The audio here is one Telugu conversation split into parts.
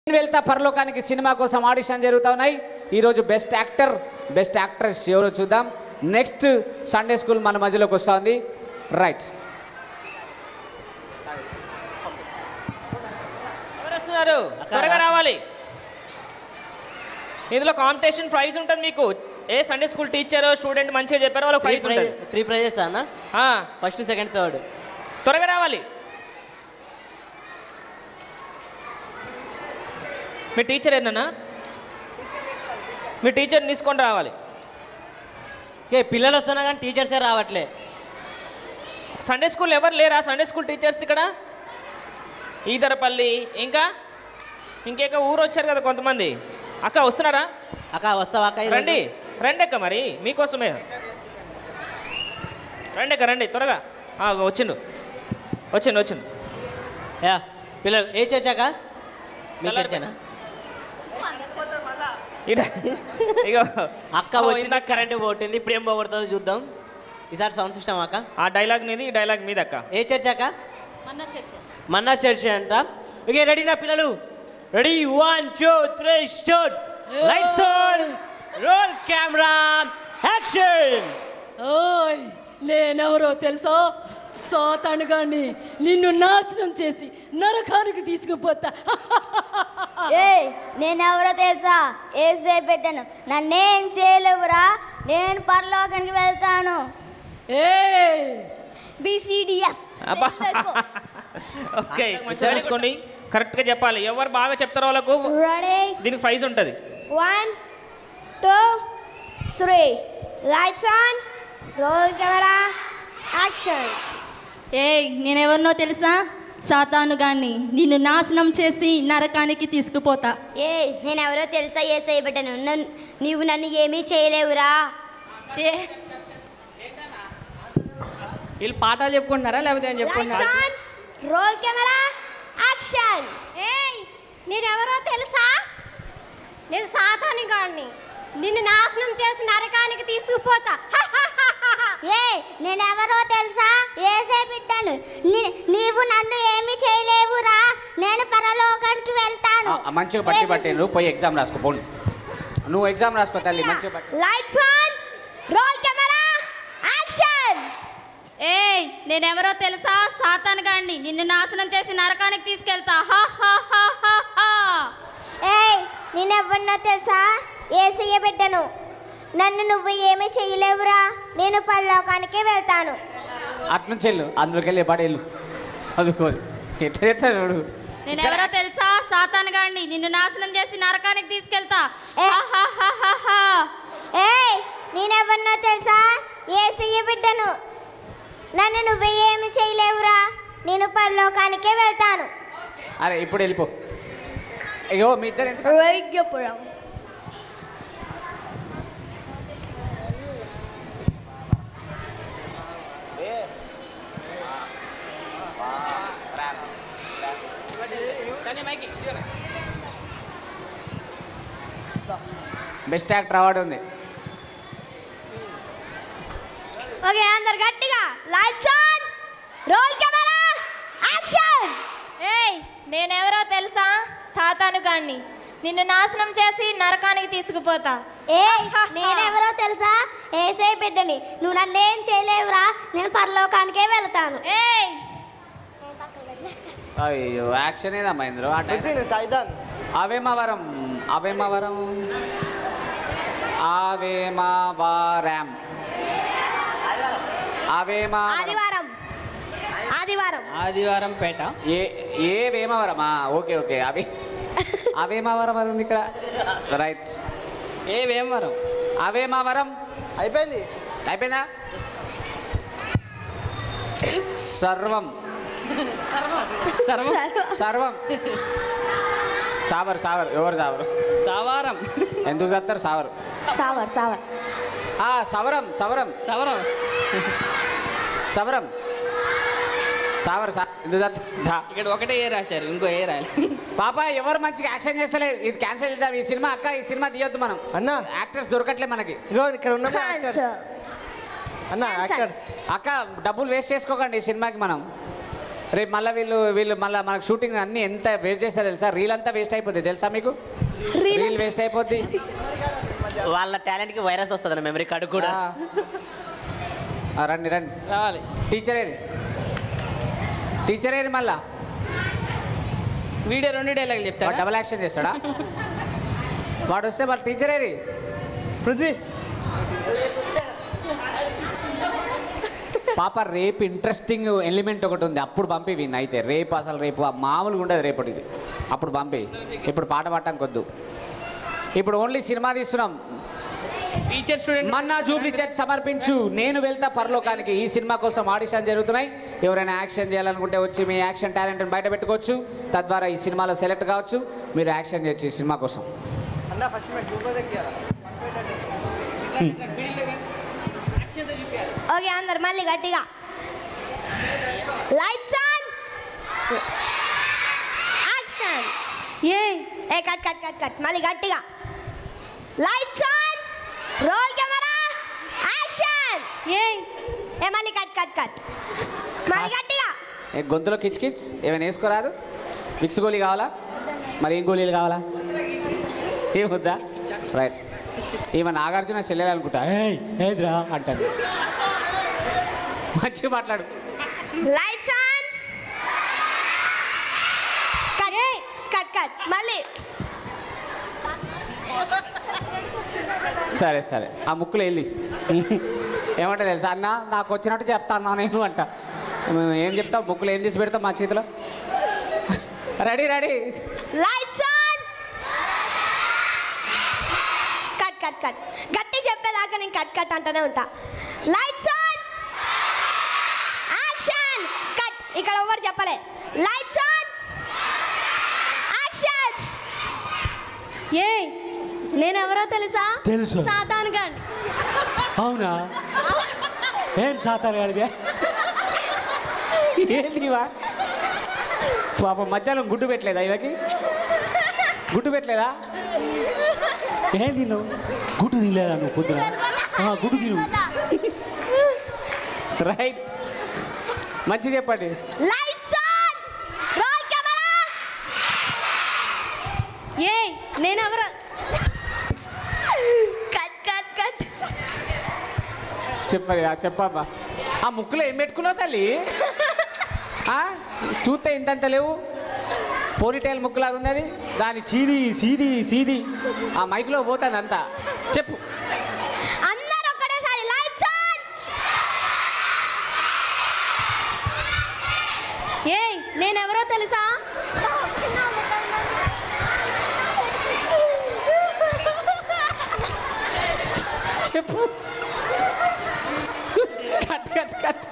నేను వెళ్తా పరలోకానికి సినిమా కోసం ఆడిషన్ జరుగుతూ ఉన్నాయి ఈరోజు బెస్ట్ యాక్టర్ బెస్ట్ యాక్ట్రెస్ ఎవరో చూద్దాం నెక్స్ట్ సండే స్కూల్ మన మధ్యలోకి వస్తుంది రైట్ ఎవరు వస్తున్నారు త్వరగా రావాలి ఇందులో కాంపిటీషన్ ప్రైజ్ ఉంటుంది మీకు ఏ సండే స్కూల్ టీచర్ స్టూడెంట్ మంచిగా చెప్పారో వాళ్ళకి త్రీ ప్రైజ్ ప్రైజ్ ఉంటుంది త్రీ ప్రైజెస్ అన్న ఆ, ఫస్ట్ సెకండ్ థర్డ్ త్వరగా రావాలి మీ టీచర్ ఏందన్నా మీ టీచర్ తీసుకొని రావాలి ఓకే పిల్లలు వస్తున్నా కానీ టీచర్సే రావట్లే సండే స్కూల్ ఎవరు లేరా సండే స్కూల్ టీచర్స్ ఇక్కడ ఈదరపల్లి ఇంకా ఇంకేక ఊరు వచ్చారు కదా కొంతమంది అక్క వస్తున్నారా అక్క వస్తావా అక్క ఈరోజు? రండి రండి అక్క మరి మీకోసమే రండి అక్క రండి త్వరగా ఆ, వచ్చిండు వచ్చిండు వచ్చిండు యా పిల్లలు ఏ చర్చ్ అక్క మీ కలర్ చర్చేనా ఇడ ఇగో అక్క వచ్చిందా కరెంట్ పోతుంది ఇప్పుడు ఏం పోగొడుతుందో చూద్దాం ఈసారి సౌండ్ సిస్టమ్ అక్క ఆ డైలాగ్ నీది ఈ డైలాగ్ మీద అక్క ఏ చర్చ్ అక్క మన్నా చర్చ్ అంట ఓకే రెడీ నా పిల్లలు ready one two three start lights on roll camera action ఓయ్ నేనెవరో తెలుసా సాతానుగాన్ని నిన్ను నాశనం చేసి నరకానికి తీసుకుపోతా ఏయ్ నేనెవరో తెలుసా ఏసే పెట్టాను నన్నేం చేయలేవురా నేను పరలోకానికి వెళ్తాను ఏయ్ బిసిడిఎఫ్ అబ్బా ఓకే మంచిగా తీసుకోండి కరెక్ట్గా చెప్పాలి ఎవరు బాగా చెప్తారో వాళ్ళకు రెడీ దీనికి ప్రైజ్ ఉంటుంది one two three lights on roll camera action ఏయ్ నేనెవరినో తెలుసా సాతాను గాన్ని నిన్ను నాశనం చేసి నరకానికి తీసుకుపోతా ఏయ్ నేనెవరో తెలుసా ఏసై పెట్టాను నన్ను నీవు నన్ను ఏమీ చేయలేవురా ఏ వీళ్ళు పాఠాలు చెప్పుకుంటున్నారా లేకపోతే ఏం లైట్స్ చెప్పుకుంటున్నారా ఆన్ రోల్ కెమెరా యాక్షన్ ఏయ్ నేనెవరో తెలుసా నేను సాతాని గాడిని నిన్ను నాశనం చేసి నరకానికి తీసుకుపోతా ఏ నేనెవరో తెలుసా ఏసే బిడ్డను నీ- నీవు నన్ను ఏమి చేయలేవురా నేను పరలోకానికి వెళ్తాను మంచిగా బట్టి పట్టి నువ్వు పోయి ఎగ్జామ్ రాసుకో పోండి నువ్వు ఎగ్జామ్ రాసుకో తల్లి మంచిగా బట్టి lights on roll camera action ఏయ్ నేనెవరో తెలుసా సాతాను గాన్ని నిన్ను నాశనం చేసి నరకానికి తీసుకెళ్తా హా హా హా హా హా ఏయ్ నేనెవరినో తెలుసా ఏసయ్య బిడ్డను నన్ను నువ్వు ఏమి చేయలేవురా నేను పరలోకానికి వెళ్తాను అట్నుంచి వెళ్ళు అందులోకి వెళ్ళి పాడు వెళ్ళు చదువుకోవాలి ఎట్లా ఎట్లా చూడు నేనెవరో తెలుసా సాతాను గాన్ని నిన్ను నాశనం చేసి నరకానికి తీసుకెళ్తా ఏ. హా హా హా హా హా ఏయ్ నేనెవరినో తెలుసా ఏసయ్య బిడ్డను నన్ను నువ్వు ఏమి చేయలేవురా నేను పరలోకానికే వెళ్తాను అరే ఇప్పుడు వెళ్ళిపో అయ్యో మీ ఇద్దరు ఎంత వైద్యపురం బెస్ట్ యాక్టర్ అవార్డు ఉంది ఓకే అందరు గట్టిగా lights on roll camera action ఏయ్ నేనెవరో తెలుసా సాతాను గాడిని నిన్ను నాశనం చేసి నరకానికి తీసుకుపోతా ఏ నేనెవరో తెలుసా ఏసై బిడ్డని నువ్వు నన్నేం చేయలేవురా నేను పరలోకానికే వెళ్తాను ఏయ్ అయ్యో యాక్షన్ ఏదమ్మా ఇందులో ఆ టైం- అవేమవరం అవేమవరం అవేమవరం అవేమా ఆదివారం ఆదివారం ఆదివారం పేట ఏ ఏ వేమవరమా ఓకే ఓకే అవి అవేమవరం అని ఉంది ఇక్కడ రైట్ ఏ వేమవరం అవేమవరం అయిపోయింది అయిపోయిందా సర్వం సర్వం సర్వం సావర్ సావర్ ఎవరు సావరు సవారం ఎందుకు చేస్తారు సావరు సావర్ సావర్ ఆ, సవరం సవరం సవరం సవరం సావర్ సా ఎందుకు చేస్తారు దా. ఇక్కడ ఒకటే ఏ రాశారు ఇంకో ఏ రాయాలి పాప ఎవరు మంచిగా యాక్షన్ చేస్తలేరు ఇది క్యాన్సిల్ చేద్దాం ఈ సినిమా అక్క ఈ సినిమా తీయొద్దు మనం అన్నా యాక్టర్స్ దొరకట్లే మనకి ఇదిగో ఇక్కడ ఉన్న యాక్టర్స్ అన్న యాక్టర్స్ అక్క డబ్బులు వేస్ట్ చేసుకోకండి ఈ సినిమాకి మనం రేపు మళ్ళీ వీళ్ళు వీళ్ళు మళ్ళీ మనకు షూటింగ్ అన్ని ఎంత వేస్ట్ చేస్తారు తెలుసా రీల్ అంతా వేస్ట్ అయిపోద్ది తెలుసా మీకు రీల్ వేస్ట్ అయిపోద్ది వాళ్ళ టాలెంట్ కి వైరస్ వస్తుంది మెమరీ కార్డు కూడా ఆ. ఆ, రండి రండి రావాలి టీచర్ ఏది టీచర్ ఏది మళ్ళా వీడియో రెండు డైలాగులు వాడు చెప్తారా డబల్ యాక్షన్ చేస్తాడా వాడు వస్తే మరి టీచర్ ఏది పృథ్వీ పాప రేపు ఇంట్రెస్టింగ్ ఎలిమెంట్ ఒకటి ఉంది అప్పుడు పంపి విన్ అయితే రేపు అసలు రేపు ఆ మామూలుగా ఉండదు రేపటిది అప్పుడు పంపి ఇప్పుడు పాట పాడటానికి వద్దు ఇప్పుడు ఓన్లీ సినిమా తీస్తున్నాం టీచర్ స్టూడెంట్ మన్నా జూబ్లీ చెట్ సమర్పించు నేను వెళ్తా పరలోకానికి ఈ సినిమా కోసం ఆడిషన్ జరుగుతున్నాయి ఎవరైనా యాక్షన్ చేయాలనుకుంటే వచ్చి మీ యాక్షన్ టాలెంట్ని బయట పెట్టుకోవచ్చు తద్వారా ఈ సినిమాలో సెలెక్ట్ కావచ్చు మీరు యాక్షన్ చేయొచ్చు ఈ సినిమా కోసం ఓకే అందరు మళ్ళీ గట్టిగా లైట్స్ ఆన్ యాక్షన్ ఏ ఏ కట్ కట్ కట్ కట్ మళ్ళీ గట్టిగా lights on roll camera action ఏ ఏ మళ్ళీ కట్ కట్ కట్ మళ్ళీ గట్టిగా ఏ గొంతులో కిచ్ కిచ్ ఏమైనా వేసుకోరాదు మిక్స్ గోళీ కావాలా మరి ఏం గోళీలు కావాలా ఏం వద్దా రైట్ ఈమె నాగార్జున చెల్లెలు అనుకుంటా ఏయ్ ఏదిరా అంటాడు మంచిగా మాట్లాడు lights on cut cut cut మళ్ళీ సరే సరే ఆ ముక్కులు వెళ్ళి ఏమంటే తెలుసా అన్న నాకు వచ్చినట్టు చెప్తా అన్నా నేను అంట ఏం చెప్తావు ముక్కులు ఏం తీసి పెడతావు మా చేతిలో ready ready lights on cut cut cut గట్టి చెప్పేదాకా నేను కట్ కట్ అంటూనే ఉంటా లైట్స్ ఆన్ యాక్షన్ కట్ ఇక్కడ ఎవరు చెప్పలే లైట్స్ ఆన్ యాక్షన్ ఏ నేనెవరో తెలుసా తెలుసు. సాతాను గాండి అవునా ఏం సాతారు గాడిదే ఏంది ఇవా పాప మధ్యాహ్నం గుడ్డు పెట్టలేదా ఇవకి గుడ్డు పెట్టలేదా ఏం తిన్నావు గుడ్డు తినలేదా నువ్వు పొద్దున ఆ, గుడ్డు తిను రైట్ మంచి చెప్పండి లైట్స్ ఆన్ రోల్ కెమెరా ఏ నేనెవరో కట్ కట్ కట్ చెప్పండి ఆ, చెప్పమ్మా ఆ ముక్కులో ఏం పెట్టుకున్నావు తల్లి ఆ? చూస్తే ఇంతంత లేవు పోనీటైల్ ముక్కులాగా ఉంది అది దాని చీది సీది సీది ఆ మైక్లో పోతుంది అంతా చెప్పు అందరూ ఒక్కటేసారి లైట్స్ ఆన్ ఏ నేనెవరో తెలుసా చెప్పు కట్ కట్ కట్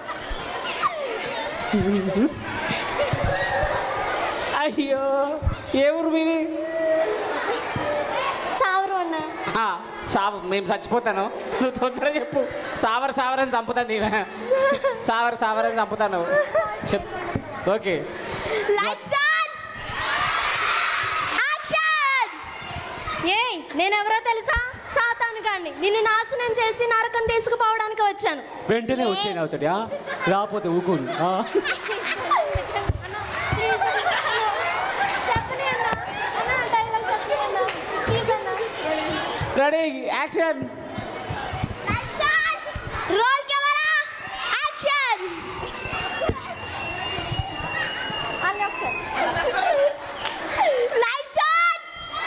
అయ్యో ఏ ఊరు మీది సావరు అన్న ఆ, సావు మేము చచ్చిపోతాను నువ్వు తొందరగా చెప్పు సావర్ సావరని చంపుతాను నీవే సావర్ సావరని చంపుతాను చెప్ ఓకే లైట్స్ ఆన్ యాక్షన్ ఏ నేనెవరో తెలుసా సాతాను గాండి నిన్ను నాశనం చేసి నరకం తీసుకుపోవడానికి వచ్చాను వెంటనే వచ్చేది అవుతాడు రాకపోతే ఊకోను ఆ. చెప్పని అన్న అన్న డైలాగ్ చెప్పని అన్న ప్లీజ్ అన్న ready action lights on roll camera action అన్న ఒకసారి లైట్స్ ఆన్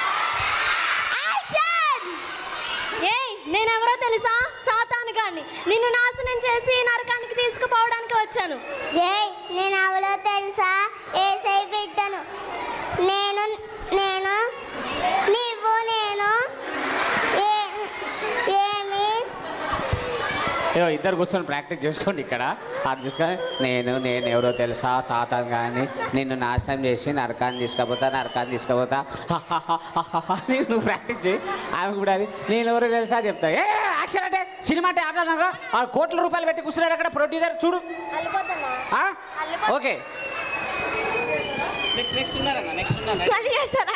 యాక్షన్ ఏయ్ నేనెవరో తెలుసా సాతాను గాండి నిన్ను నాశనం చేసి నరకానికి తీసుకుపోవడానికి వచ్చాను ఏ నేను అవలో తెలుసా ఏసై బిడ్డను నేను నేను నీవు నేను ఏ ఏమి ఏవో ఇద్దరు కూర్చొని ప్రాక్టీస్ చేసుకోండి ఇక్కడ అది చూసుకొని నేను నేను ఎవరో తెలుసా సాతాన్ కానీ నిన్ను నాశనం చేసి నరకాన్ని తీసుకుపోతా నరకాన్ని తీసుకుపోతా అని నువ్వు ప్రాక్టీస్ చేయి ఆమె కూడా అది నేను ఎవరో తెలుసా చెప్తా ఏ యాక్షన్ అంటే సినిమా అంటే ఆటలు ఆ కోట్ల రూపాయలు పెట్టి కూర్చున్నారు అక్కడ ప్రొడ్యూసర్ చూడు ఆ? ఓకే నెక్స్ట్ నెక్స్ట్ ఉన్నారన్న నెక్స్ట్ ఉన్నారు మళ్ళీ చేస్తారా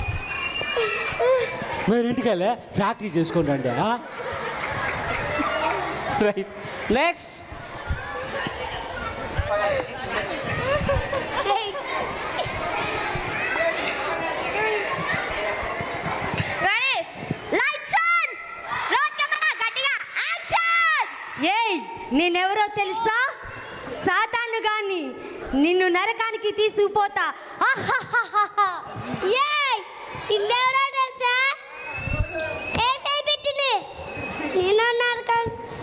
మీరు ఇంటికి వెళ్ళే ప్రాక్టీస్ చేసుకోండి అండి ఆ? రైట్ నెక్స్ట్ నిన్ను నరకానికి తీసుకుపోతా ఆహాహాహాహా. ఏయ్ ఇంకెవరో తెలుసా ఏసై పెట్టింది నేను నరకం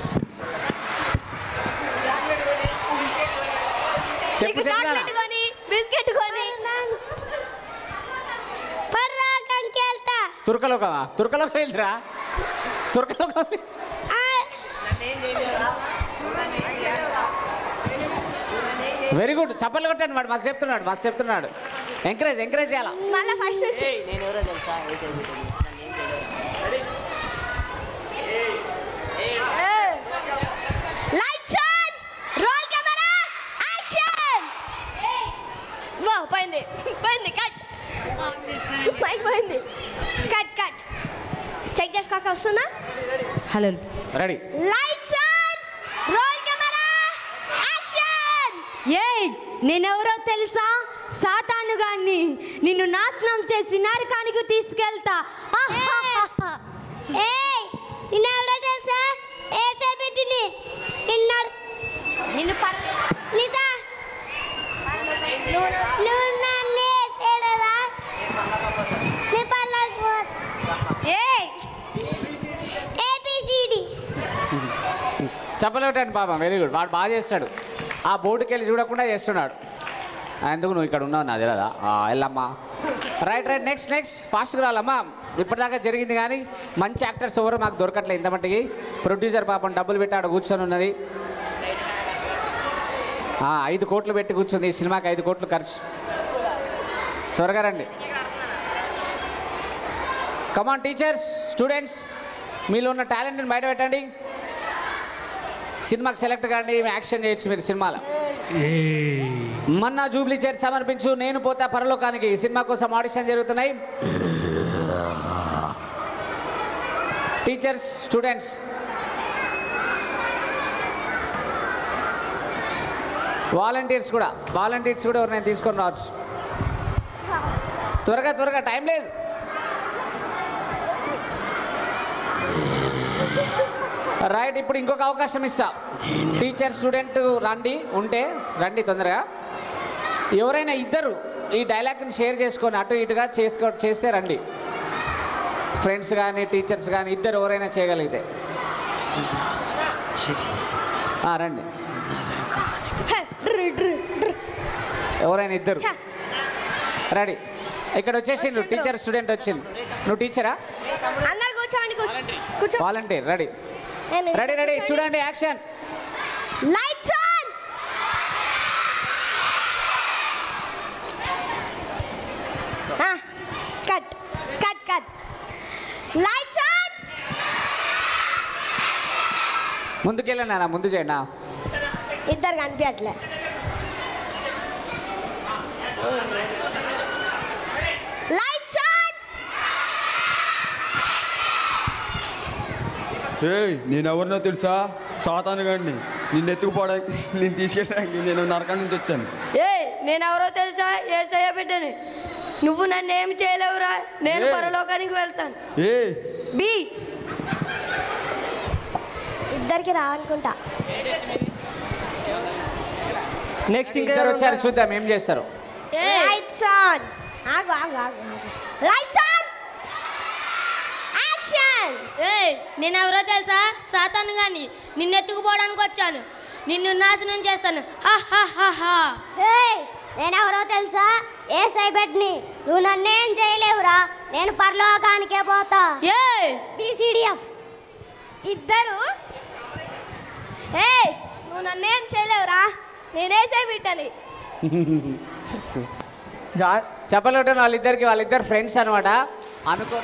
చెప్పు చెప్పు కొని బిస్కెట్ కొని పర్రాకంకి వెళ్తా తుర్కలోకమా తుర్కలోకి వెళ్ళిరా తుర్కలోకం వెరీ గుడ్ చప్పట్లు కొట్టండి వాడు మస్తు చెప్తున్నాడు మస్తు చెప్తున్నాడు ఎంకరేజ్ ఎంకరేజ్ చేయాలా మళ్ళీ ఫస్ట్ వచ్చి నేను ఎవరో తెలుసా ఏసై lights on roll camera action వా పోయింది పోయింది కట్ పైకి పోయింది కట్ కట్ చెక్ చేసుకోక వస్తుందా hello ready lights on roll camera action ఏయ్ నేనెవరో తెలుసా సాతాను గాన్ని నిన్ను నాశనం చేసి నరకానికి తీసుకెళ్తా ఏయ్ నిన్నెవరో తెలుసా ఏసే పెట్టింది నిన్న నిన్ను పర్ నిసా నువ్వు నన్ను ఏసేడరా నీ పర్లకు ఏయ్ ఏబిసిడి చప్పలు కొట్టండి పాపం వెరీ గుడ్ వాడు బాగా చేస్తాడు ఆ బోర్డుకి వెళ్ళి చూడకుండా చేస్తున్నాడు ఆ, ఎందుకు నువ్వు ఇక్కడ ఉన్నావు నా తెలియదా ఆ, వెళ్ళమ్మా రైట్ రైట్ నెక్స్ట్ నెక్స్ట్ ఫాస్ట్గా రాలమ్మా ఇప్పటిదాకా జరిగింది కానీ మంచి యాక్టర్స్ ఎవరు మాకు దొరకట్లేదు ఇంత మట్టికి ప్రొడ్యూసర్ పాపం డబ్బులు పెట్టి ఆడ కూర్చొని ఉన్నది ఆ, ఐదు కోట్లు పెట్టి కూర్చుంది ఈ సినిమాకి ఐదు కోట్లు ఖర్చు త్వరగా రండి కమాన్ టీచర్స్ స్టూడెంట్స్ మీలో ఉన్న టాలెంట్ని బయట పెట్టండి సినిమాకి సెలెక్ట్ కాండి యాక్షన్ చేయొచ్చు మీరు సినిమాలో మన్నా జూబ్లీ చైర్ సమర్పించు నేను పోతా పరలోకానికి ఈ సినిమా కోసం ఆడిషన్ జరుగుతున్నాయి టీచర్స్ స్టూడెంట్స్ వాలంటీర్స్ కూడా వాలంటీర్స్ కూడా ఎవరినైనా తీసుకొని రావచ్చు త్వరగా త్వరగా టైం లేదు రైట్ ఇప్పుడు ఇంకొక అవకాశం ఇస్తా టీచర్ స్టూడెంట్ రండి ఉంటే రండి తొందరగా ఎవరైనా ఇద్దరు ఈ డైలాగ్ని షేర్ చేసుకొని అటు ఇటుగా చేసుకో చేస్తే రండి ఫ్రెండ్స్ కానీ టీచర్స్ కానీ ఇద్దరు ఎవరైనా చేయగలిగితే ఆ, రండి ఎవరైనా ఇద్దరు రెడీ ఇక్కడ వచ్చేసిండ్రు టీచర్ స్టూడెంట్ వచ్చింది నువ్వు టీచరా అందరు కూర్చోండి కూర్చో కూర్చో వాలంటీర్ రెడీ రెడీ రెడీ చూడండి action lights on cut cut cut lights on ముందుకెళ్ళండి ముందు చేయండి ఆ. ఇద్దరు కనిపించట్లే లైట్స్ ఆన్ ఏయ్ నేను ఎవరినో తెలుసా సాతాను గాడిని నిన్ను ఎత్తుకుపోవడానికి నేను తీసుకెళ్ళడానికి నేను నరకం నుంచి వచ్చాను ఏ నేనెవరో తెలుసా ఏసయ్య బిడ్డని నువ్వు నన్ను ఏమి చేయలేవురా నేను ఏయ్. పరలోకానికి వెళ్తాను ఏ బి ఇద్దరికి రావనుకుంటా నెక్స్ట్ ఇంకా ఇద్దరు వచ్చారు చూద్దాం ఏం చేస్తారు లైట్స్ ఆన్ ఆగు ఆగు ఆగు లైట్స్ ఆన్ యాక్షన్ ఏయ్ నేనెవరో తెలుసా సాతాను గాని నిన్ను ఎత్తుకుపోవడానికి వచ్చాను నిన్ను నాశనం చేస్తాను హా హా హా హా ఏయ్ నేనెవరో తెలుసా ఏ సైబెట్ని నువ్వు నన్నేం చేయలేవురా నేను పరలోకానికే పోతా ఏయ్ బీసీడిఎఫ్ ఇద్దరు ఏయ్ నువ్వు నన్నేం చేయలేవురా నేనేసే బిడ్డని చెప్పలు కొట్టిన వాళ్ళిద్దరికి వాళ్ళిద్దరు ఫ్రెండ్స్ అనమాట అనుకో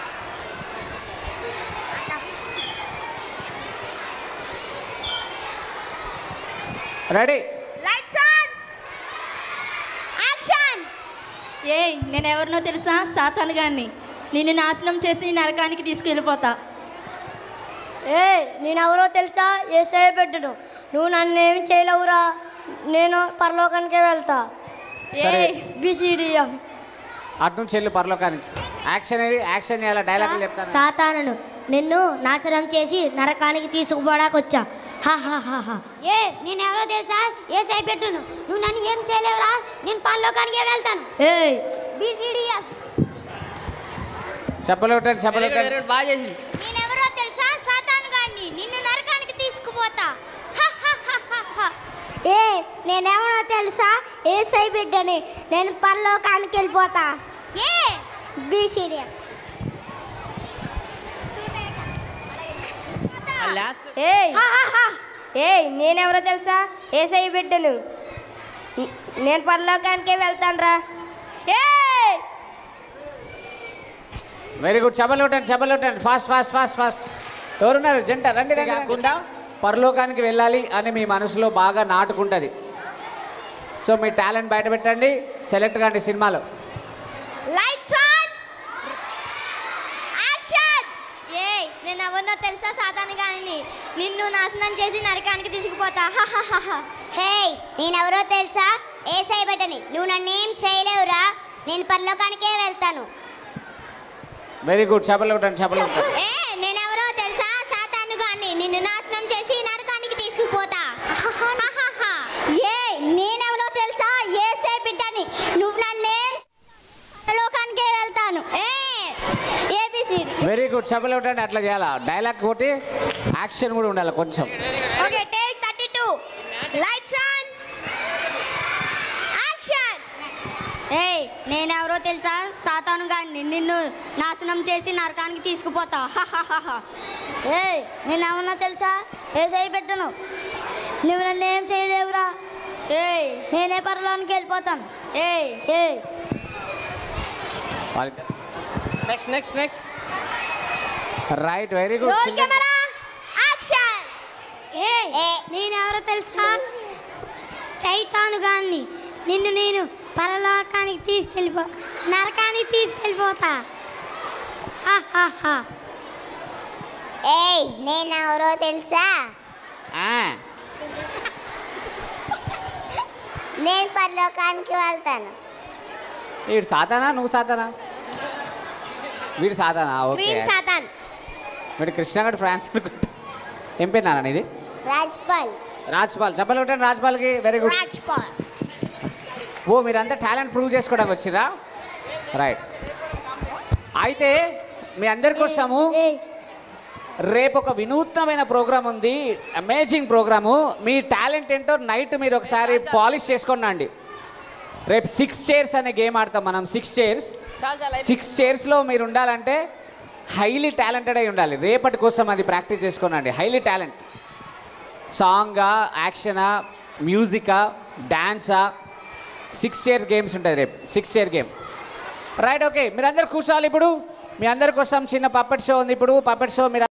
రెడీ లైట్స్ ఆన్ యాక్షన్ ఏయ్ నేనెవరినో తెలుసా సాతాను గాన్ని నిన్ను నాశనం చేసి నరకానికి తీసుకెళ్ళిపోతా ఏ నేనెవరో తెలుసా ఏసయ్య బిడ్డను నువ్వు నన్ను ఏమి చేయలేవురా నేను పరలోకానికే వెళ్తా సరే. బిసిడిఎఫ్ అటు నుంచి వెళ్ళి పరలోకానికి యాక్షన్ ఏది యాక్షన్ చేయాలి డైలాగులు చెప్తాను సాతానను నిన్ను నాశనం చేసి నరకానికి తీసుకుపోవడానికి వచ్చా ఏ నేనెవరో తెలుసా ఏ సై పెట్టును నువ్వు నన్ను ఏం చేయలేవురా నేను పనిలోకానికే వెళ్తాను ఏయ్ బీసీడీఎఫ్ చెప్పలు కొట్టండి చెప్పలు Very good, కొట్టండి very good. బాగా చేసింది నేనెవరో తెలుసా సాతాను గాడిని నిన్ను నరకానికి తీసుకుపోతా హ, హ, హ, హ, హ. ఏ నేనేమో తెలుసా ఏ సై బిడ్డని నేను పరలోకానికి వెళ్ళిపోతా ఏ బీసీడీ లాస్ట్ ఏయ్ ఏయ్ నేనెవరో తెలుసా ఏసై బిడ్డను న- నేను పరలోకానికే వెళ్తానురా ఏయ్ వెరీ గుడ్ చెప్పలు కొట్టండి చెప్పలు కొట్టండి ఫాస్ట్ ఫాస్ట్ ఫాస్ట్ ఫాస్ట్ ఎవరున్నారు జంట రండి రండి, కాకుండా పరలోకానికి వెళ్ళాలి అని మీ మనసులో బాగా నాటుకుంటుంది సో మీ టాలెంట్ బయట పెట్టండి సెలెక్ట్ కాండి సినిమాలో లైట్స్ ఆన్ యాక్షన్ ఏ నేను ఎవరినో తెలుసా సాతాను గాడిని నిన్ను నాశనం చేసి నరకానికి తీసుకుపోతా హ, హ, హ, హ. హే నేనెవరో తెలుసా ఏ సై బిడ్డని నువ్వు నన్నేం చేయలేవురా నేను పరలోకానికే వెళ్తాను వెరీ గుడ్ చెప్పలు కొట్టండి చెప్పలు కొట్టండి ఏ నేనెవరో తెలుసా సాతాను గాని నిన్ను నాశనం చేసి నరకానికి తీసుకుపోతా ఏ నేనెవరో తెలుసా ఏసే బిడ్డని నువ్వు నన్నేం లోకానికే వెళ్తాను ఏ ఏబిసిడి వెరీ గుడ్ చెప్పలు కొట్టండి అట్లా చేయాలా డైలాగ్ కొట్టి యాక్షన్ కూడా ఉండాలి కొంచెం okay take thirty two lights on action ఏయ్ నేనెవరో తెలుసా సాతాను గాడిని నిన్ను నాశనం చేసి నరకానికి తీసుకుపోతా హ, హ, హ, హ. ఏయ్ నేనేమన్నా తెలుసా ఏసై బిడ్డను నువ్వు నన్ను ఏం చేయలేవురా ఏయ్ నేనే పరలోకానికి వెళ్ళిపోతాను ఏయ్ ఏయ్ next next next right very good roll camera action ఏయ్ నేనెవరో తెలుసా సైతాను గాన్ని నిన్ను నేను పరలోకానికి తీసుకెళ్ళిపో నరకానికి తీసుకెళ్ళిపోతా హ, హ, హ. ఏయ్ నేనెవరో తెలుసా నేను పరలోకానికి వెళ్తాను వీడు సాతానా నువ్వు సాతానా వీడు సాతానా ఓకే గ్రీన్ సాతాన్ వీడు కృష్ణగడ్ ఫ్రాన్స్ అనుకుంటా ఏం పేరు నాన్న ఇది రాజ్పాల్ రాజ్పాల్ చెప్పలు కొట్టండి రాజ్పాల్కి వెరీ గుడ్ రాజ్పాల్ ఓ మీరంతా టాలెంట్ ప్రూవ్ చేసుకోవడానికి వచ్చిరా రైట్ అయితే మీ అందరి కోసము రేపు ఒక వినూత్నమైన ప్రోగ్రామ్ ఉంది అమేజింగ్ ప్రోగ్రాము మీ టాలెంట్ ఏంటో నైట్ మీరు ఒకసారి పాలిష్ చేసుకోండి రేపు సిక్స్ చైర్స్ అనే గేమ్ ఆడతాం మనం సిక్స్ చైర్స్ చాలా చాలా సిక్స్ చైర్స్లో మీరు ఉండాలంటే హైలీ టాలెంటెడ్ అయి ఉండాలి రేపటి కోసం అది ప్రాక్టీస్ చేసుకోనండి హైలీ టాలెంట్ సాంగా యాక్షనా మ్యూజికా డాన్సా సిక్స్ చైర్ గేమ్స్ ఉంటుంది రేపు six chair game right okay మీరందరూ కూర్చోవాలి ఇప్పుడు మీ అందరి కోసం చిన్న పప్పెట్ షో ఉంది ఇప్పుడు పప్పెట్ షో మీరు